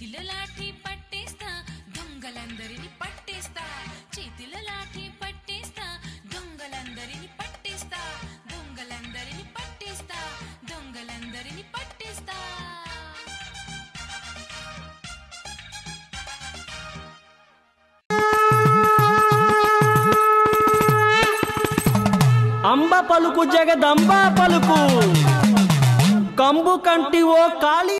చేతిలో లాఠీ పట్టేస్తా దొంగలందరిని పట్టేస్తా చేతిలో లాఠీ పట్టేస్తా దొంగలందరిని పట్టేస్తా దొంగలందరిని పట్టేస్తా దొంగలందరిని పట్టేస్తా అంబ పలుకు జగదంబ పలుకు కంబు కంటి ఓ కాళీ